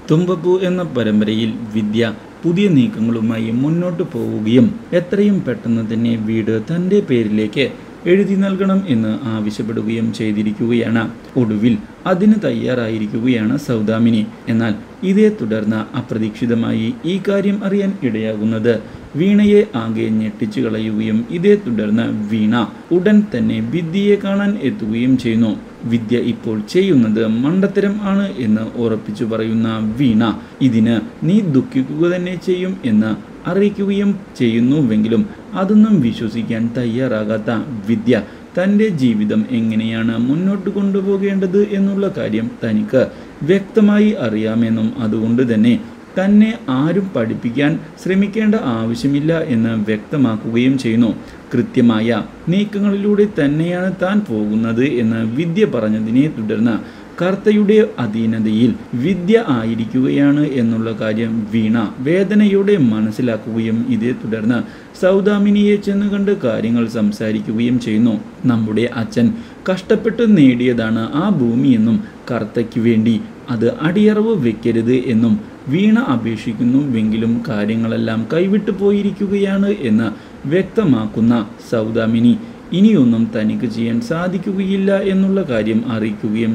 തുമ്പപ്പൂ എന്ന പരമ്പരയിൽ വിദ്യ പുതിയ നീക്കങ്ങളുമായി മുന്നോട്ട് പോവുകയും എത്രയും പെട്ടെന്ന് തന്നെ വീട് തൻ്റെ പേരിലേക്ക് എഴുതി നൽകണം എന്ന് ആവശ്യപ്പെടുകയും ചെയ്തിരിക്കുകയാണ് ഒടുവിൽ അതിന് തയ്യാറായിരിക്കുകയാണ് സൗദാമിനി എന്നാൽ ഇതേ തുടർന്ന് അപ്രതീക്ഷിതമായി ഈ കാര്യം അറിയാൻ ഇടയാകുന്നത് വീണയെ ആകെ ഞെട്ടിച്ചു കളയുകയും ഇതേ തുടർന്ന് വീണ ഉടൻ തന്നെ വിദ്യയെ കാണാൻ എത്തുകയും ചെയ്യുന്നു വിദ്യ ഇപ്പോൾ ചെയ്യുന്നത് മണ്ടത്തരം ആണ് എന്ന് ഉറപ്പിച്ചു പറയുന്ന വീണ ഇതിന് നീ ദുഃഖിക്കുക തന്നെ ചെയ്യും എന്ന് അറിയിക്കുകയും ചെയ്യുന്നുവെങ്കിലും അതൊന്നും വിശ്വസിക്കാൻ തയ്യാറാകാത്ത വിദ്യ തൻ്റെ ജീവിതം എങ്ങനെയാണ് മുന്നോട്ട് കൊണ്ടുപോകേണ്ടത് എന്നുള്ള കാര്യം തനിക്ക് വ്യക്തമായി അറിയാമെന്നും അതുകൊണ്ട് തന്നെ തന്നെ ആരും പഠിപ്പിക്കാൻ ശ്രമിക്കേണ്ട ആവശ്യമില്ല എന്ന് വ്യക്തമാക്കുകയും ചെയ്യുന്നു കൃത്യമായ നീക്കങ്ങളിലൂടെ തന്നെയാണ് താൻ പോകുന്നത് എന്ന് വിദ്യ പറഞ്ഞതിനെ തുടർന്ന് കർത്തയുടെ അധീനതയിൽ വിദ്യ ആയിരിക്കുകയാണ് എന്നുള്ള കാര്യം വീണ വേദനയോടെ മനസ്സിലാക്കുകയും ഇതേ തുടർന്ന് സൗദാമിനിയെ ചെന്ന് കണ്ട് കാര്യങ്ങൾ സംസാരിക്കുകയും ചെയ്യുന്നു നമ്മുടെ അച്ഛൻ കഷ്ടപ്പെട്ട് നേടിയതാണ് ആ ഭൂമിയെന്നും കർത്തയ്ക്ക് വേണ്ടി അത് അടിയറവ് വെക്കരുത് എന്നും വീണ അപേക്ഷിക്കുന്നുവെങ്കിലും കാര്യങ്ങളെല്ലാം കൈവിട്ടു പോയിരിക്കുകയാണ് എന്ന് വ്യക്തമാക്കുന്ന സൗദാമിനി ഇനിയൊന്നും തനിക്ക് ചെയ്യാൻ സാധിക്കുകയില്ല എന്നുള്ള കാര്യം അറിയിക്കുകയും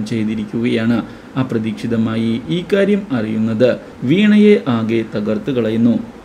ചെയ്തിരിക്കുകയാണ് അപ്രതീക്ഷിതമായി ഈ കാര്യം അറിയുന്നത് വീണയെ ആകെ തകർത്ത് കളയുന്നു